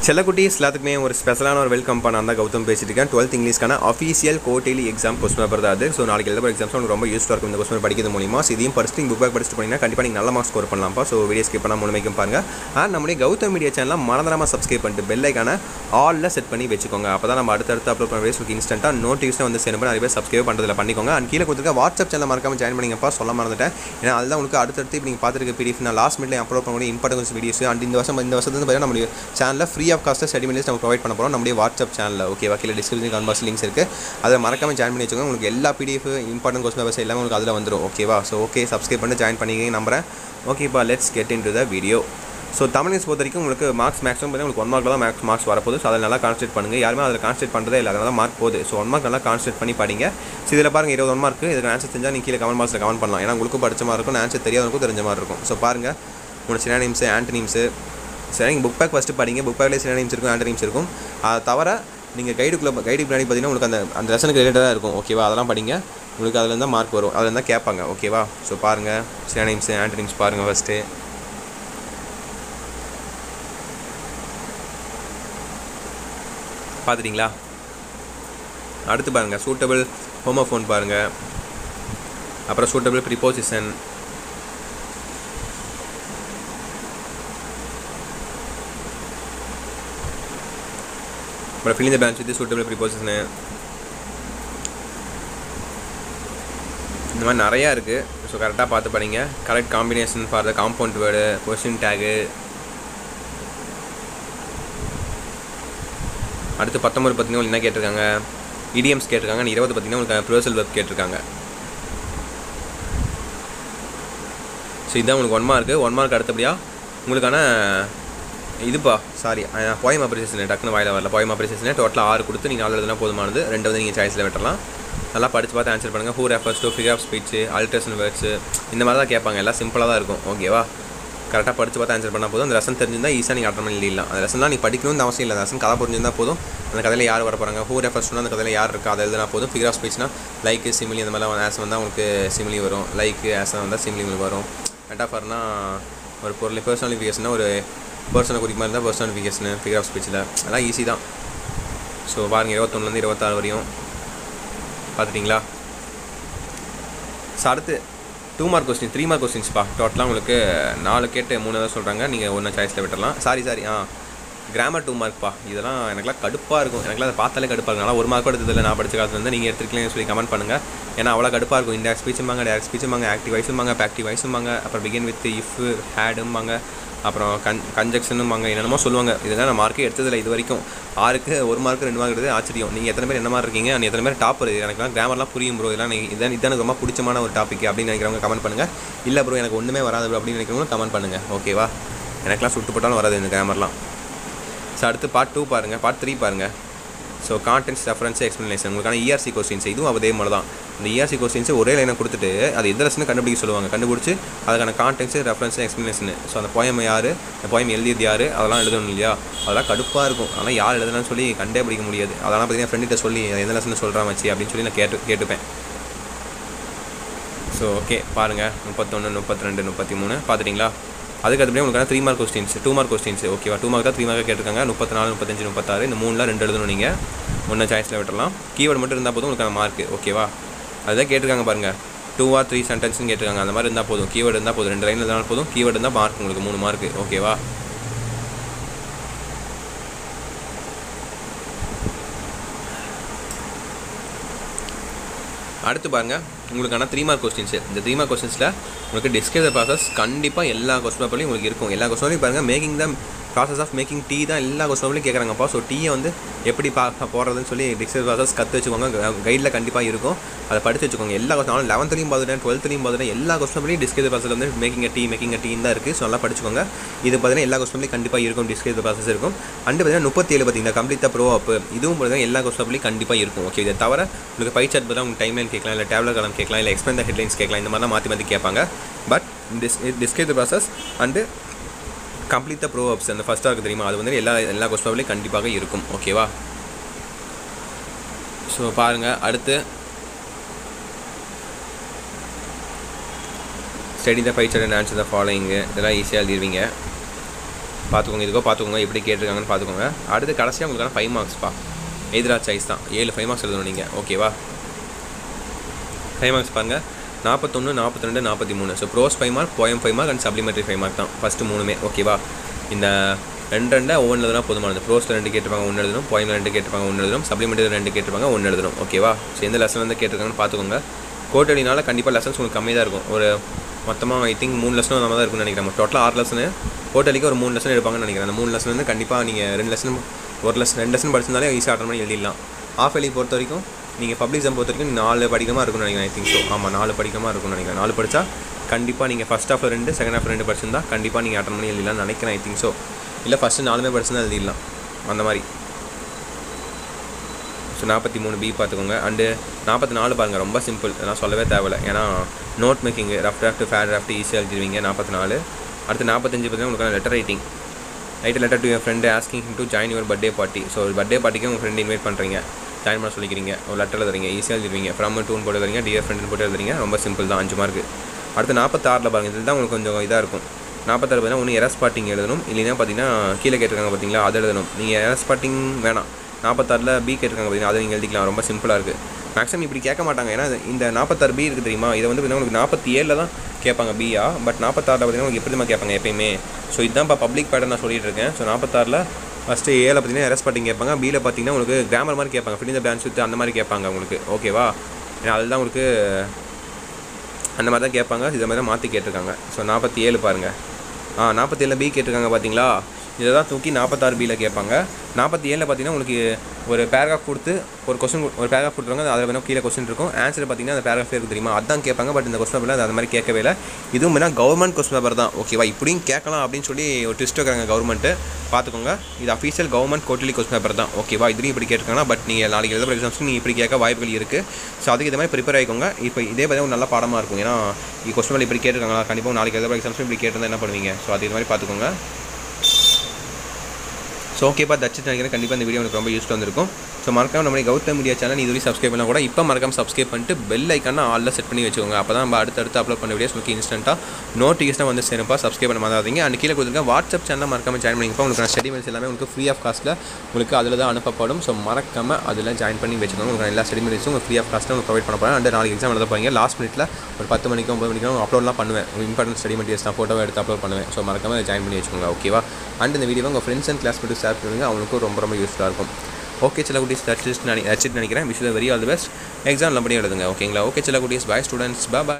செல்லக்குட்டீஸ் எல்லாத்துக்குமே ஒரு ஸ்பெஷலான ஒரு வெல்கம் பண்ண அந்த கௌதம் பேசிட்டு இருக்கேன் டுவெல்த் இங்கிலீஷ்க்கான official quarterly exam question paper தான் அது ஸோ நாளைக்கு எழுத எக்ஸாம்ஸ் உங்களுக்கு ரொம்ப யூஸ்ஃபுல்லாக இருக்கும் இந்த கொஸ்டின் படிக்கிறது மூலியமா So இதையும் படிச்சுட்டு புக் பேக் படிச்சுட்டு போனீங்கன்னா கண்டிப்பாக நீங்கள் நல்ல மார்க்ஸ் ஸ்கோர் பண்ணலாம்ப்பா ஸோ வீடியோ ஸ்கிப் பண்ணால் முழுமைக்கும் பாருங்க அண்ட் நம்முடைய கௌதம் மீடியா சேனலில் மறந்துடாமல் சப்ஸ்கிரைப் பண்ணிட்டு பெல் ஐக்கான ஆலில் செட் பண்ணி வச்சுக்கோங்க அப்போ தான் நம்ம அடுத்தடுத்து அப்லோட் பண்ண வீடியோஸ் இன்ஸ்டன்ட்டாக நோட்டிஃபிகேஷன் வந்து சேரும் நிறைய பேர் சப்ஸ்கிரைப் பண்ணுறதுல பண்ணிக்கோங்க அண்ட் கீழே கொடுத்துருக்க வாட்ஸ்அப் சேனல் மறக்காம ஜாயின் பண்ணிங்கப்பா சொல்ல மறந்துட்டேன் ஏன்னா அதுதான் உங்களுக்கு அடுத்தடுத்து இப்போ நீங்கள் பார்த்துருக்க பிடிஎஃப் நான் லாஸ்ட் மினிட்ல அப்லோட் பண்ணக்கூடிய இம்பார்ட்டன்ஸ் வீடியோஸ் அண்ட் இந்த வருஷம் இந்த வருஷத்துல பார்த்தீங்கன்னா நம்மளுடைய சேனலில் free of cost study materials நம்ம ப்ரொவைட் பண்ண போகிறோம் நம்முடைய வாட்ஸ்அப் சேனலில் ஓகேவா கீழே டிஸ்கிரிப்ஷன் கான்பாஸ் லிங்க்ஸ் இருக்குது அதை மறக்காம ஜாயின் பண்ணி வச்சுக்கோங்க உங்களுக்கு எல்லா பிடிஎஃப் இம்பார்ட்டன்ட் கொஸ்டின் பேப்பர்ஸ் எல்லாமே உங்களுக்கு அதில் வந்துடும் ஓகேவா ஸோ ஓகே சப்ஸ்கிரைப் பண்ணி ஜாயின் பண்ணிக்க நம்புறேன் ஓகேப்பா let's get into the video so Tamil news பொறுத்த வரைக்கும் உங்களுக்கு மார்க்ஸ் மேக்ஸிமம் பார்த்தீங்கன்னா உங்களுக்கு ஒன் மார்க்கில் தான் மேக்ஸ் மார்க்ஸ் வரப்போகுது ஸோ அதில் நல்லா கான்சன்ட்ரேட் பண்ணுங்கள் யாருமே அதில் கான்சன்ட்ரேட் பண்ணுறதே இல்லை அதனால மார்க் போகுது ஸோ ஒன் மார்க் நல்லா கான்சன்ட்ரேட் பண்ணி படிங்க ஸோ இதில் பாருங்கள் இருபது ஒன் மார்க் இதுக்கு ஆன்சர் தெரிஞ்சால் நீங்கள் கீழே கமெண்ட் பாக்ஸில் கமெண்ட் பண்ணலாம் ஏன்னா உங்களுக்கு படிச்ச மாதிரி இருக்கும் ஆன்சர் தெரியாதவங்களுக்கும் தெரிஞ்ச மாதிரி இருக்கும் ஸோ பாருங்கள் உங்களோட சினானிம்ஸு ஆன்டனிம்ஸு சரி நீங்கள் புக் பேக் ஃபஸ்ட்டு படிங்க புக் பேக்லேயே சினானிம்ஸ் இருக்கும் ஆன்டனிம்ஸ் இருக்கும் அதை தவிர நீங்கள் கைடுக்குள்ளே கைடுக்கு பின்னாடி பார்த்தீங்கன்னா உங்களுக்கு அந்த அந்த லெசனுக்கு ரிலேட்டடாக இருக்கும் ஓகேவா அதெல்லாம் படிங்க உங்களுக்கு அதில் இருந்தால் மார்க் வரும் அதில் இருந்தால் கேட்பாங்க ஓகேவா ஸோ பாருங்கள் சினானிம்ஸு ஆன்டனிம்ஸ் பாருங்கள் ஃபஸ்ட்டு பார்த்துட்டிங்களா அடுத்து பாருங்கள் சூட்டபிள் ஹோமோஃபோன் பாருங்கள் அப்புறம் சூட்டபிள் ப்ரிப்போசிஷன் அப்புறம் filling the blanks with suitable preposition இந்த மாதிரி நிறையா இருக்குது ஸோ கரெக்டாக பார்த்து படிங்க correct combination for the compound word question tag அடுத்து பத்தொம்பது பார்த்தீங்கன்னா என்ன கேட்டிருக்காங்க இடிஎம்ஸ் கேட்டிருக்காங்க இருபது பார்த்தீங்கன்னா உங்களுக்கு ப்ரோசல் வெப் கேட்டிருக்காங்க ஸோ இதுதான் உங்களுக்கு ஒன் மார்க்கு ஒன் மார்க் அடுத்தபடியாக உங்களுக்கான இதுப்பா சாரி போயம் அப்ரிசியேஷன் டக்குனு வாயில வரல போயம் அப்ரிசியேஷன் டோட்டலாக ஆறு கொடுத்து நீங்கள் நாலு எழுதுனா போதுமானது ரெண்டு வந்து நீங்கள் சாய்ஸில் விட்டுறலாம் நல்லா படித்து பார்த்து ஆன்சர் பண்ணுங்கள் who refers to figure of speech alliteration words இந்த மாதிரி தான் கேட்பாங்க எல்லாம் சிம்பிளாக தான் இருக்கும் ஓகேவா கரெக்டாக படித்து பார்த்து ஆன்சர் பண்ணால் போதும் அந்த லெசன் தெரிஞ்சிருந்தால் ஈஸியாக நீங்கள் அட்டன் பண்ணி எழுதிடலாம் அந்த லெசன்லாம் நீ படிக்கணும்னு அவசியம் இல்லை அந்த லெசன் கதை புரிஞ்சிருந்தால் போதும் அந்த கதையில் யார் வர போகிறாங்க ஹூ ரெஃபர்ஸ்னா அந்த கதையில் யார் இருக்கா அதை எழுதினா போதும் ஃபிகர் ஆஃப் ஸ்பீச்னா லைக்கு சிமிலி அந்த மாதிரிலாம் ஆஸ் வந்தால் உங்களுக்கு சிமிலி வரும் லைக்கு ஆஸ் வந்தால் சிமிலி உங்களுக்கு வரும் மெட்டாஃபர்னா ஒரு பொருள் பர்சனலிஃபிகேஷனா ஒரு பர்சனை குறிக்க மாதிரி இருந்தால் பர்சனலிஃபிகேஷனு ஃபிகர் ஆஃப் ஸ்பீச்சில் அதெல்லாம் ஈஸி தான் ஸோ பாருங்கள் இருபத்தொன்னுலேருந்து இருபத்தாறு வரையும் பார்த்துட்டிங்களா ஸோ அடுத்து two mark question three mark கொஸ்டின்ஸ்ப்பா டோட்டலாக உங்களுக்கு நாலு கேட்டு மூணு தான் சொல்கிறாங்க நீங்கள் ஒன்று சாய்ஸில் விட்டுறலாம் sorry sorry ah grammar two மார்க்ப்பா இதெல்லாம் எனக்குலாம் கடுப்பாக இருக்கும் எனக்குலாம் அதை பார்த்தாலே கடுப்பாக இருக்கும் ஆனால் ஒரு மார்க் எடுத்ததில்ல நான் படித்த காலத்துல இருந்து நீங்கள் எடுத்துருக்கீங்கன்னு சொல்லி கமெண்ட் பண்ணுங்கள் ஏன்னா அவ்வளோ கடுப்பாக இருக்கும் இன்டெக்ட் ஸ்பீச்சும்பாங்க டேரக்ட் ஸ்பீச்சும்பாங்க ஆக்டிவ் வைஸும்பாங்க ஆக்டிவ் வைஸும்பாங்க அப்புறம் பிகின் வித் இஃப் ஹேடும்பாங்க அப்புறம் கன் கன்ஜெக்ஷனும்பாங்க என்னென்னமோ சொல்லுவாங்க இதெல்லாம் நான் மார்க்கே எடுத்ததில்லை இது வரைக்கும் ஆறுக்கு ஒரு மார்க் ரெண்டு மார்க் எடுத்து ஆச்சரியம் நீங்கள் எத்தனை பேர் என்ன மாதிரி இருக்கீங்க அண்ட் எத்தனை பேர் டாப் வருது எனக்குலாம் கிராமர்லாம் புரியும் ப்ரோ இதெல்லாம் நீங்கள் இதான் இதான் எனக்கு ரொம்ப பிடிச்சமான ஒரு டாபிக் அப்படின்னு நினைக்கிறவங்க கமெண்ட் பண்ணுங்கள் இல்லை ப்ரோ எனக்கு ஒன்றுமே வராது bro அப்படின்னு நினைக்கிறவங்க கமெண்ட் பண்ணுங்கள் ஓகேவா எனக்குலாம் சுட்டு போட்டாலும் வராது இந்த கிராமர்லாம் ஸோ அடுத்து பார்ட் டூ பாருங்கள் பார்ட் த்ரீ பாருங்கள் ஸோ கான்டென்ட்ஸ் ரெஃபரன்ஸ் எக்ஸ்ப்ளனேஷன் உங்களுக்கான இஆர்சி கொஸ்டின்ஸ் இதுவும் அதே மாதிரி தான் இந்த இஆர்சி கொஸ்டின்ஸ் ஒரே லைனை கொடுத்துட்டு அது எந்த லெசன் கண்டுபிடிக்க சொல்லுவாங்க கண்டுபிடிச்சி அதுக்கான கான்டென்ட்ஸ் ரெஃபரன்ஸ் எக்ஸ்ப்ளனேஷன் ஸோ அந்த போயம் யார் அந்த போயம் எழுதியது யார் அதெல்லாம் எழுதணும் இல்லையா அதெல்லாம் கடுப்பாக இருக்கும் அதெல்லாம் யார் எழுதலாம்னு சொல்லி கண்டே பிடிக்க முடியாது அதெல்லாம் பார்த்தீங்கன்னா ஃப்ரெண்ட்கிட்ட சொல்லி அது எந்த லெசன் சொல்கிறான் வச்சு அப்படின்னு சொல்லி நான் கேட்டு கேட்டுப்பேன் ஸோ ஓகே பாருங்கள் முப்பத்தொன்று முப்பத்தி ரெண்டு முப்பத்தி மூணு பார்த்துட்டிங்களா அதுக்கு அதுபடியே உங்களுக்கான three mark questions two mark questions ஓகேவா டூ மார்க் தான் த்ரீ மார்க் கேட்டிருக்காங்க முப்பத்தி நாலு முப்பத்தஞ்சு முப்பத்தாறு இந்த மூணுலாம் ரெண்டு எழுதணும் நீங்கள் ஒன்று சாய்ஸில் விட்டுறலாம் கீவேர்டு மட்டும் இருந்தால் போதும் உங்களுக்கான மார்க் ஓகேவா அதுதான் கேட்டிருக்காங்க பாருங்கள் டூ ஆர் த்ரீ சென்டென்ஸ்னு கேட்டிருக்காங்க அந்த மாதிரி இருந்தால் போதும் கீவேர்டு இருந்தால் போதும் ரெண்டு லைன் இருந்தாலும் போதும் கீவேர்டு இருந்தால் மார்க் உங்களுக்கு மூணு மார்க் ஓகேவா அடுத்து பாருங்கள் உங்களுக்கான த்ரீ மார்க் கொஸ்டின்ஸ் இந்த த்ரீ மார்க் கொஸ்டின்ஸில் உங்களுக்கு டிஸ்கஸ் ப்ராசஸ் கண்டிப்பாக எல்லா கொஸ்டின் பேப்பர்லையும் உங்களுக்கு இருக்கும் எல்லா கொஸ்டின்லையும் பாருங்கள் making the process of making tea தான் எல்லா கொஸ்டின்லையும் கேட்குறாங்கப்பா ஸோ டீயை வந்து எப்படி பா போடுறதுன்னு சொல்லி டிஸ்கஸ் ப்ராசஸ் கற்று வச்சுக்கோங்க கைடில் கண்டிப்பாக இருக்கும் அதை படித்து வச்சுக்கோங்க எல்லா கொஸ்டின் நானும் லெவன்த்துலையும் பார்த்துட்டேன் டுவெல்த்துலையும் பார்த்துட்டேன் எல்லா கொஸ்டின்லையும் டிஸ்கஸ் ப்ராசஸ் வந்து மேக்கிங் டீ மேக்கிங் டீ தான் இருக்குது ஸோ நல்லா படிச்சுக்கோங்க இது பார்த்தீங்கன்னா எல்லா கொஸ்டின்லையும் கண்டிப்பாக இருக்கும் டிஸ்கஸ் ப்ராசஸ் இருக்கும் அண்டு பார்த்தீங்கன்னா முப்பத்தி ஏழு பார்த்தீங்கன்னா கம்ப்ளீட் ப்ரோ அப் இதுவும் பார்த்தீங்கன்னா எல்லா கொஸ்டின்லையும் கண்டிப்பாக இருக்கும் ஓகே இதை தவிர உங்களுக்கு பை சாட் பதிலாக உங்களுக்கு டைம் லைன் கேட்கலாம் இல்லை டேப்லெட் காலம் கேட்கலாம் இல்லை எக்ஸ்பிளைன் த ஹெட்லைன்ஸ் கேட்கலாம் இந்த மாதிரிலாம் மாற்றி மாற்றி கேட்பாங்க but dis discuss process and complete the pro ups அந்த ஃபஸ்ட்டாக இருக்குது தெரியுமா அது வந்து எல்லா எல்லா கொஸ்டின்லையும் கண்டிப்பாக இருக்கும் ஓகேவா ஸோ பாருங்கள் அடுத்து study the five and answer the following இதெல்லாம் ஈஸியாக எழுதிடுவீங்க பார்த்துக்கோங்க இதுக்கோ பார்த்துக்கோங்க எப்படி கேட்டிருக்காங்கன்னு பார்த்துக்கோங்க அடுத்து கடைசியாக உங்களுக்கான ஃபைவ் மார்க்ஸ்ப்பா எதிரா சாய்ஸ் தான் ஏழு ஃபைவ் மார்க்ஸ் எழுதணும் நீங்கள் ஓகேவா ஃபைவ் மார்க்ஸ் பாருங்கள் நாற்பத்தொன்று நாற்பத்தி ரெண்டு நாற்பத்தி மூணு so prose five mark poem five mark and supplementary five mark தான் ஃபஸ்ட்டு மூணுமே ஓகேவா இந்த ரெண்டு ரெண்டை ஒவ்வொன்று எழுதுனா போதுமானது ப்ரோஸில் ரெண்டு கேட்டிருப்பாங்க ஒன்று எழுதணும் போயமில் ரெண்டு கேட்டிருப்பாங்க ஒன்று எழுதணும் சப்ளிமெண்ட்ரி ரெண்டு கேட்டிருப்பாங்க ஒன்று எழுதணும் ஓகேவா ஸோ எந்த லெசன் வந்து கேட்டிருக்காங்கன்னு பார்த்துக்கோங்க கோட்டடினால கண்டிப்பாக லெசன்ஸ் உங்களுக்கு கம்மி தான் இருக்கும் ஒரு மொத்தமாக ஐ திங்க் மூணு லெசனும் அந்த மாதிரி தான் இருக்கும்னு நினைக்கிறேன் டோட்டலாக ஆறு லெசனு கோட்டலிக்கு ஒரு மூணு லெசன் எடுப்பாங்கன்னு நினைக்கிறேன் அந்த மூணு லெசன் வந்து கண்டிப்பாக நீங்கள் ரெண்டு லெசன் ஒரு லெசன் ரெண்டு லெசன் படிச்சிருந்தாலே ஈஸியாக அட்டன் பண்ணி எழுதிடலாம் ஆஃப் எலி பொறுத்த வரைக்கும் நீங்கள் பப்ளிக் எக்ஸாம் பொறுத்த வரைக்கும் நாலு படிக்கமாக இருக்கும்னு நினைக்கிறேன் ஐ திங்க் ஸோ ஆமாம் நாலு படிக்கமாக இருக்கும்னு நினைக்கிறேன் நாலு படித்தா கண்டிப்பாக நீங்கள் ஃபஸ்ட் ஹாஃப் ரெண்டு செகண்ட் ஹாஃப் ரெண்டு படிச்சிருந்தா கண்டிப்பாக நீங்கள் அட்டன் பண்ணி எழுதலாம்னு நினைக்கிறேன் ஐ திங்க் ஸோ இல்லை ஃபஸ்ட்டு நாலுமே படிச்சிருந்தா எழுதிடலாம் அந்த மாதிரி ஸோ நாற்பத்தி மூணு பி பார்த்துக்கோங்க அண்டு நாற்பத்தி நாலு பாருங்கள் ரொம்ப சிம்பிள் நான் சொல்லவே தேவையில்ல ஏன்னா note making rough draft fair draft ஈஸியாக எழுதிடுவீங்க நாற்பத்தி நாலு அடுத்து நாற்பத்தஞ்சு பார்த்தீங்கன்னா உங்களுக்கான letter writing write letter to your friend asking him to join your birthday party so ஒரு பர்த்டே பார்ட்டிக்கு உங்கள் ஃப்ரெண்டு இன்வைட் பண்ணுறீங்க ஜாயின் பண்ண சொல்லிக்கிறீங்க ஒரு லெட்டர் எழுதுறீங்க ஈஸியாக எழுதிருவீங்க ஃப்ரம் டூன் போட்டு எழுதுறீங்க டியர் ஃப்ரெண்டு போட்டு எழுதுறீங்க ரொம்ப சிம்பிள் தான் அஞ்சு மார்க் அடுத்து நாற்பத்தாறில் பாருங்கள் இதில் தான் உங்களுக்கு கொஞ்சம் இதாக இருக்கும் நாற்பத்தாறு பார்த்தீங்கன்னா ஒன்று எரஸ் பாட்டிங் எழுதணும் இல்லைன்னா பார்த்தீங்கன்னா கீழே கேட்டிருக்காங்க பார்த்தீங்களா அதை எழுதணும் நீங்கள் எரஸ் பாட்டிங் வேணாம் நாற்பத்தாறில் பி கேட்டிருக்காங்க பார்த்தீங்கன்னா அதை நீங்கள் எழுதிக்கலாம் ரொம்ப சிம்பிளாக இருக்குது மேக்ஸிமம் இப்படி கேட்க மாட்டாங்க ஏன்னா இது- இந்த நாற்பத்தாறு பி இருக்குது தெரியுமா இதை வந்து பார்த்தீங்கன்னா உங்களுக்கு நாற்பத்தி ஏழில் தான் கேட்பாங்க பியா பட் நாற்பத்தாறில் பார்த்தீங்கன்னா உங்களுக்கு எப்படிமா கேட்பாங்க எப்பயுமே ஸோ இதுதான் இப்போ பப்ளிக் பேட்டர் நான் சொல்லிட்டு இருக்கேன் ஸோ நாற்பத்தாறில் ஃபஸ்ட்டு ஏல பார்த்தீங்கன்னா எரஸ் பாட்டிங் கேட்பாங்க பியில் பார்த்தீங்கன்னா உங்களுக்கு கிராமர் மாதிரி கேட்பாங்க ஃபில் இந்த பிரான்ச் வித் அந்த மாதிரி கேட்பாங்க உங்களுக்கு ஓகேவா ஏன்னா அதுதான் உங்களுக்கு அந்த மாதிரி தான் கேட்பாங்க இதை மாதிரி தான் மாற்றி கேட்டிருக்காங்க ஸோ நாற்பத்தி ஏழு பாருங்கள் ஆ நாற்பத்தி ஏழில் பி கேட்டிருக்காங்க பார்த்தீங்களா இதை தான் தூக்கி நாற்பத்தாறு பியில் கேட்பாங்க நாற்பத்தி ஏழில் பார்த்தீங்கன்னா உங்களுக்கு ஒரு பேராகிராஃப் கொடுத்து ஒரு கொஸ்டின் ஒரு பேராகிராஃப் கொடுத்துருவாங்க அதில் வேணும் கீழே கொஸ்டின் இருக்கும் ஆன்சர் பார்த்தீங்கன்னா அந்த பேராகிராஃப் இருக்குது தெரியுமா அதான் கேட்பாங்க பட் இந்த கொஸ்டின் பேப்பரில் அந்த மாதிரி கேட்கவே இல்லை இதுவும் வேணா கவர்மெண்ட் கொஸ்டின் பேப்பர் தான் ஓகேவா இப்படியும் கேட்கலாம் அப்படின்னு சொல்லி ஒரு ட்விஸ்ட் வைக்கிறாங்க கவர்மெண்ட்டு பார்த்துக்கோங்க இது official government quarterly question paper தான் ஓகேவா இதுலையும் இப்படி கேட்டிருக்காங்கன்னா பட் நீங்கள் நாளைக்கு எழுத எக்ஸாம்ஸ்க்கு நீங்கள் இப்படி கேட்க வாய்ப்புகள் இருக்குது ஸோ அதுக்கு இது மாதிரி ப்ரிப்பேர் ஆகிக்கோங்க இப்போ இதே பார்த்தீங்கன்னா ஒரு நல்ல பாடமாக இருக்கும் ஏன்னா கொஸ்டின் பேப்பர் இப்படி கேட்டிருக்காங்களா கண்டிப்பாக நாளைக்கு எழுத எக்ஸாம்ஸும் இப்படி கேட்டிருந்தா என்ன பண்ணுவீங்க ஸோ அது இது மாதிரி பார்த்துக்கோங்க ஸோ ஓகேப்பா தச்சு நினைக்கிறேன் கண்டிப்பாக இந்த வீடியோ எனக்கு ரொம்ப யூஸ்ஃபுல்லாக வந்திருக்கும் ஸோ மறக்காம நம்மளுடைய கௌதம் மீடியா சேனல் இது வரைக்கும் சப்ஸ்கிரைப் பண்ணால் கூட இப்போ மறக்காம சப்ஸ்கிரைப் பண்ணிட்டு பெல் ஐக்கான ஆலில் செட் பண்ணி வச்சுக்கோங்க அப்போ தான் நம்ம அடுத்தடுத்து அப்லோட் பண்ண வீடியோஸ் உங்களுக்கு இன்ஸ்டன்ட்டாக நோட்டிஃபிகேஷன் வந்து சேரும்ப்பா சப்ஸ்கிரைப் பண்ண மாதிரிங்க அண்ட் கீழே கொடுத்துருக்க வாட்ஸ்அப் சேனல் மறக்காம ஜாயின் பண்ணிங்கப்பா உங்களுக்கு ஸ்டடி மெயில்ஸ் எல்லாமே உங்களுக்கு ஃப்ரீ ஆஃப் காஸ்ட்டில் உங்களுக்கு அதில் தான் அனுப்பப்படும் ஸோ மறக்காம அதில் ஜாயின் பண்ணி வச்சுக்கோங்க உங்களுக்கு எல்லா ஸ்டடி மெயில்ஸும் உங்களுக்கு ஃப்ரீ ஆஃப் காஸ்ட்டில் உங்களுக்கு ப்ரொவைட் பண்ண போகிறேன் அண்ட் நாளைக்கு எக்ஸாம் எழுத போறீங்க லாஸ்ட் மினிட்ல ஒரு பத்து மணிக்கு ஒம்பது மணிக்கு அப்லோட்லாம் பண்ணுவேன் இம்பார்ட்டன்ட் ஸ்டடி மெட்டீரியல்ஸ் நான் ஃபோட்டோ எடுத்து அப்லோட் பண்ணுவேன் ஸோ மறக்காம ஜாயின் பண்ணி வச்சுக்கோங்க ஓகேவா அண்ட் இந்த வீடியோ உங்கள் ஃப்ரெண்ட்ஸ் அண்ட் கிளாஸ் மட்டும் ஷேர் பண்ணுங்க அவங்களுக்கும் ரொம்ப ரொம்ப யூஸ்ஃபுல்லாக இருக்கும் ஓகே சில குட்டீஸ் தட்ஸ் நினை நினச்சிட்டு நினைக்கிறேன் wish very all the best exam நல்லபடியாக எழுதுங்க ஓகேங்களா ஓகே சில குட்டீஸ் பாய் ஸ்டூடெண்ட்ஸ் பா பாய்